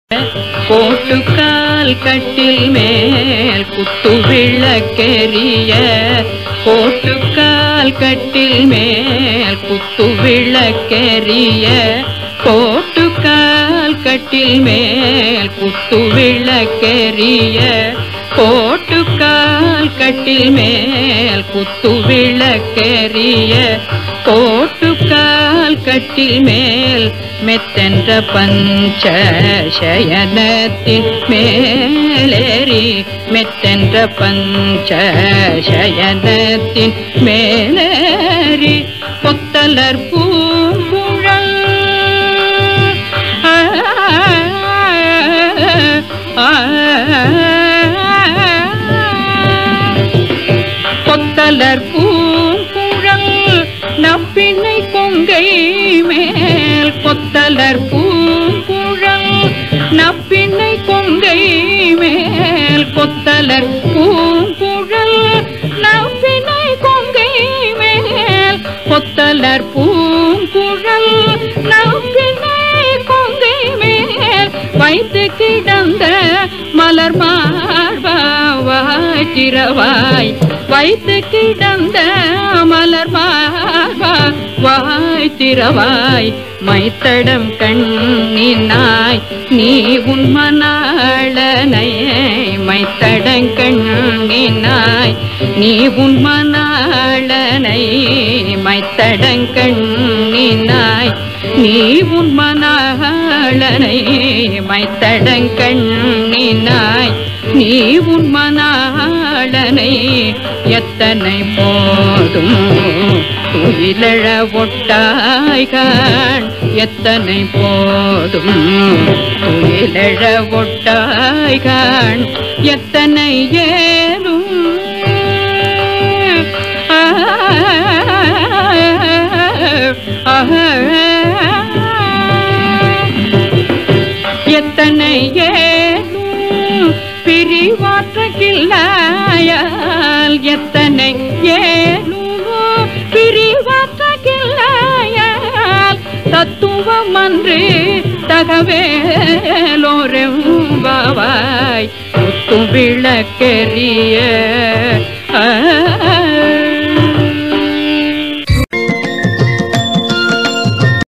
கோட்டுக்கால் கட்டில் மேல் குத்து விளக்கெரிய கோட்டுக்கால் கட்டில் மேல் குத்து விளக்கெரிய கோட்டுக்கால் கட்டில் மேல் குத்து விளக்கெரிய கோட்டுக்கால் கட்டில் மேல் குத்து விளக்கெரிய கோட்டுக்கால் கட்டில் மேல் மெத்தென்ற பஞ்ச சயனத்தின் மேலேறி மெத்தென்ற பஞ்ச சயனத்தின் மேலேறி கொத்தலர் பூங்குழல் ஆ, ஆ, கொத்தலர் பூங்குழல் நப்பினை கொங்கை மேல் கொத்தலர் பூங்குழல் நப்பினை கொங்கை மேல் கொத்தலர் பூங்குழல் நப்பினை கொங்கை மேல் கொத்தலர் பூங்குழல் நப்பினை கொங்கை மேல் வைத்து கிடந்த மலர் மார்பாவாய் திரவாய் வைத்து கிடந்த மலர் மார்பா வாய் திரவாய் மைத்தடம் கண்ணினாய் நீ உன் மணாளனை மைத்தடம் கண்ணினாய் நீ உன் மணாளனை மைத்தடம் கண்ணினாய் நீ உன் மணாளனை மைத்தடம் கண்ணினாய் நீ உன் மணாளனை எத்தனை போதும் துயிலழ ஒட்டாய்கான் எத்தனை போதும் துயிலழ ஒட்டாய்கான் எத்தனை ஏலும் ஆ, ஆ, எத்தனை ஏலும் பிரிவாற்றகில்லாயால் எத்தனை ஏலும் பிரிவாற்றகில்லாயால் தத்துவம் அன்று தகவேலோரெம்பாவாய் முத்தும் விளக்கெரிய ஆ